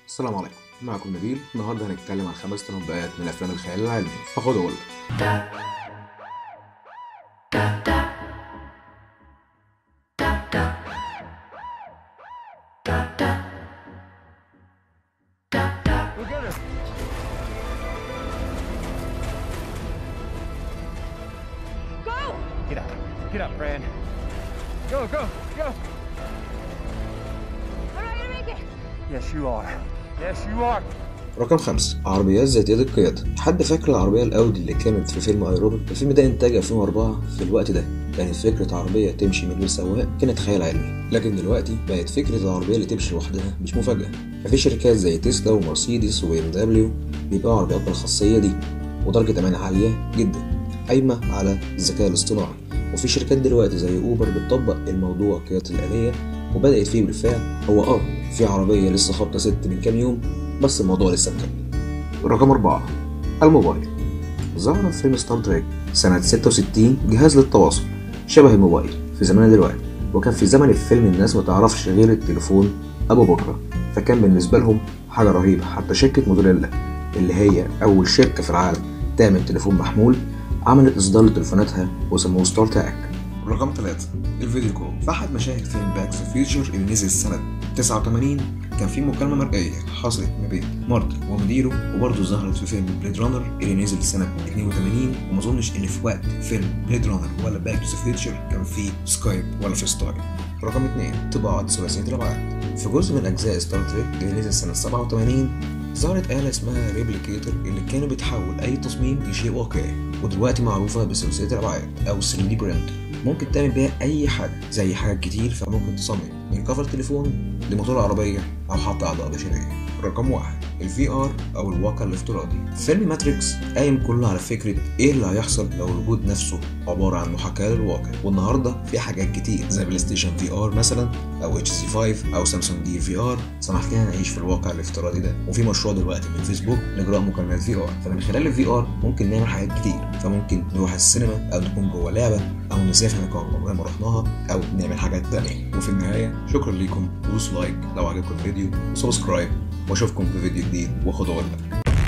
السلام عليكم معكم نبيل النهارده هنتكلم عن خمس تنبؤات من افلام الخيال العلمي فخد اقول لك We'll get her. Go! Get up. Get up, Fran. Go, go, go. I'm not gonna make it! Yes, you are. Yes, you are. رقم خمسة عربيات ذاتية القيادة حد فاكر العربية الأودي اللي كانت في فيلم ايروبيك الفيلم ده إنتاج 2004 في الوقت ده كانت فكرة عربية تمشي من غير سواق كانت خيال علمي لكن دلوقتي بقت فكرة العربية اللي تمشي لوحدها مش مفاجأة ففي شركات زي تسلا ومرسيدس وبي ام دبليو بيبيعوا عربيات بالخاصية دي ودرجة أمان عالية جدا قايمة على الذكاء الاصطناعي وفي شركات دلوقتي زي أوبر بتطبق الموضوع قيادة الآلية وبدأت فيه بالفعل هو اه في عربية لسه خابطة ست من كام يوم بس الموضوع لسه مكمل رقم أربعة الموبايل ظهر في فيلم ستار تريك سنة 66 جهاز للتواصل شبه الموبايل في زماننا دلوقتي وكان في زمن الفيلم الناس ما تعرفش غير التليفون أبو بكرة فكان بالنسبة لهم حاجة رهيبة حتى شركة موتوريلا اللي هي أول شركة في العالم تعمل تليفون محمول عملت إصدار لتليفوناتها وسموه ستار تاك رقم ثلاثة الفيديو كول في أحد مشاهد فيلم باك تو فيوتشر اللي نزل سنة 89 كان في مكالمة مرئية حصلت ما بين مارتي ومديره وبرضه ظهرت في فيلم بليد رانر اللي نزل سنة 82 وما أظنش إن في وقت فيلم بليد رانر ولا باك تو فيوتشر كان في سكايب ولا في ستايل رقم اثنين طباعة ثلاثية الأبعاد في جزء من أجزاء ستار تريك اللي نزل سنة 87 ظهرت آلة اسمها ريبليكيتر اللي كانت بتحول أي تصميم لشيء واقعي ودلوقتي معروفة بثلاثية الأبعاد أو 3D برينتر ممكن تعمل بيها أي حاجة زي حاجات كتير فممكن تصمم من كفر تليفون لموتور عربية أو حتى أعضاء بشرية رقم واحد الفي ار او الواقع الافتراضي فيلم ماتريكس قايم كله على فكره ايه اللي هيحصل لو الوجود نفسه عباره عن محاكاه للواقع والنهارده في حاجات كتير زي بلاي ستيشن في ار مثلا او اتش سي 5 او سامسونج دي في ار سمحت لنا نعيش في الواقع الافتراضي ده وفي مشروع دلوقتي من فيسبوك لاجراء مكالمات في ار فمن خلال الفي ار ممكن نعمل حاجات كتير فممكن نروح السينما او نكون جوه لعبه او نسافر مكان عمرنا ما رحناها او نعمل حاجات تانية وفي النهايه شكرا ليكم دوسوا لايك لو عجبكم الفيديو وسبسكرايب واشوفكم في فيديو جديد وخدوا بالك